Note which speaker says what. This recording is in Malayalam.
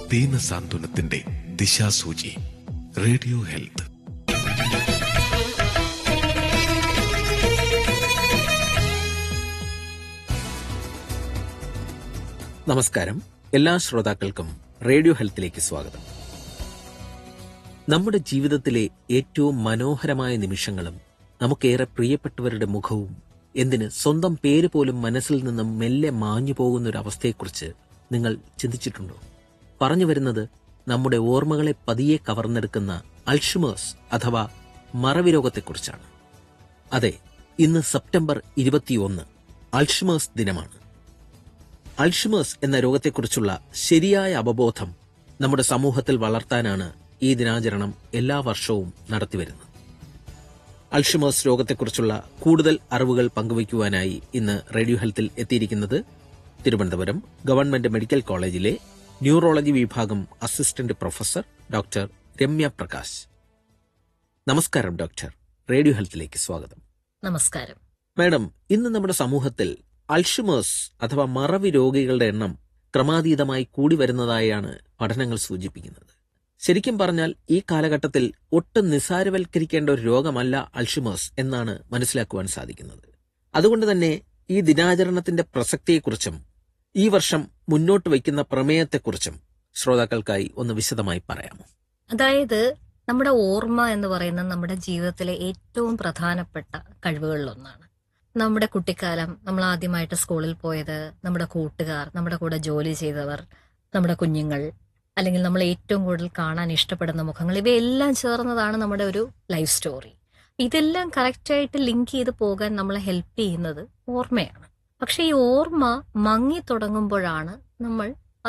Speaker 1: ദീന സാന്ത്വനത്തിന്റെ ദിശാസൂചി റേഡിയോ ഹെൽത്ത്
Speaker 2: നമസ്കാരം എല്ലാ ശ്രോതാക്കൾക്കും റേഡിയോ ഹെൽത്തിലേക്ക് സ്വാഗതം നമ്മുടെ ജീവിതത്തിലെ ഏറ്റവും മനോഹരമായ നിമിഷങ്ങളും നമുക്കേറെ പ്രിയപ്പെട്ടവരുടെ മുഖവും എന്തിന് സ്വന്തം പേര് പോലും മനസ്സിൽ നിന്നും മെല്ലെ മാഞ്ഞു പോകുന്ന ഒരു അവസ്ഥയെക്കുറിച്ച് നിങ്ങൾ ചിന്തിച്ചിട്ടുണ്ടോ പറഞ്ഞു വരുന്നത് നമ്മുടെ ഓർമ്മകളെ പതിയെ കവർന്നെടുക്കുന്ന അൾഷിമേഴ്സ് അഥവാ മറവി രോഗത്തെക്കുറിച്ചാണ് അതെ ഇന്ന് സെപ്റ്റംബർ ഇരുപത്തിയൊന്ന് അൾഷിമേഴ്സ് ദിനമാണ് അൾഷിമേഴ്സ് എന്ന രോഗത്തെക്കുറിച്ചുള്ള ശരിയായ അവബോധം നമ്മുടെ സമൂഹത്തിൽ വളർത്താനാണ് ഈ ദിനാചരണം എല്ലാ വർഷവും നടത്തിവരുന്നത് അൾഷിമേഴ്സ് രോഗത്തെക്കുറിച്ചുള്ള കൂടുതൽ അറിവുകൾ പങ്കുവയ്ക്കുവാനായി ഇന്ന് റേഡിയോ ഹെൽത്തിൽ എത്തിയിരിക്കുന്നത് തിരുവനന്തപുരം ഗവൺമെന്റ് മെഡിക്കൽ കോളേജിലെ ന്യൂറോളജി വിഭാഗം assistant professor doctor Ramya Prakash നമസ്കാരം ഡോക്ടർ റേഡിയോ ഹെൽത്തിലേക്ക് സ്വാഗതം
Speaker 3: നമസ്കാരം
Speaker 2: മാഡം ഇന്ന് നമ്മുടെ സമൂഹത്തിൽ അൾഷിമേഴ്സ് അഥവാ മറവി രോഗികളുടെ എണ്ണം ക്രമാതീതമായി കൂടി വരുന്നതായാണ് പഠനങ്ങൾ സൂചിപ്പിക്കുന്നത് ശരിക്കും പറഞ്ഞാൽ ഈ കാലഘട്ടത്തിൽ ഒട്ടും നിസാരവൽക്കരിക്കേണ്ട ഒരു രോഗമല്ല അൾഷിമേഴ്സ് എന്നാണ് മനസ്സിലാക്കുവാൻ സാധിക്കുന്നത് അതുകൊണ്ട് തന്നെ ഈ ദിനാചരണത്തിന്റെ പ്രസക്തിയെക്കുറിച്ചും ഈ വർഷം മുന്നോട്ട് വയ്ക്കുന്ന പ്രമേയത്തെക്കുറിച്ചും ശ്രോതാക്കൾക്കായി ഒന്ന് വിശദമായി പറയാമോ
Speaker 3: അതായത് നമ്മുടെ ഓർമ്മ എന്ന് പറയുന്നത് നമ്മുടെ ജീവിതത്തിലെ ഏറ്റവും പ്രധാനപ്പെട്ട കഴിവുകളിലൊന്നാണ് നമ്മുടെ കുട്ടിക്കാലം നമ്മൾ ആദ്യമായിട്ട് സ്കൂളിൽ പോയത് നമ്മുടെ കൂട്ടുകാർ നമ്മുടെ കൂടെ ജോലി ചെയ്തവർ നമ്മുടെ കുഞ്ഞുങ്ങൾ അല്ലെങ്കിൽ നമ്മൾ ഏറ്റവും കൂടുതൽ കാണാൻ ഇഷ്ടപ്പെടുന്ന മുഖങ്ങൾ ഇവയെല്ലാം ചേർന്നതാണ് നമ്മുടെ ഒരു ലൈഫ് സ്റ്റോറി ഇതെല്ലാം കറക്റ്റായിട്ട് ലിങ്ക് ചെയ്ത് പോകാൻ നമ്മളെ ഹെൽപ്പ് ചെയ്യുന്നത് ഓർമ്മയാണ് പക്ഷെ ഈ ഓർമ്മ മങ്ങി തുടങ്ങുമ്പോഴാണ് നമ്മൾ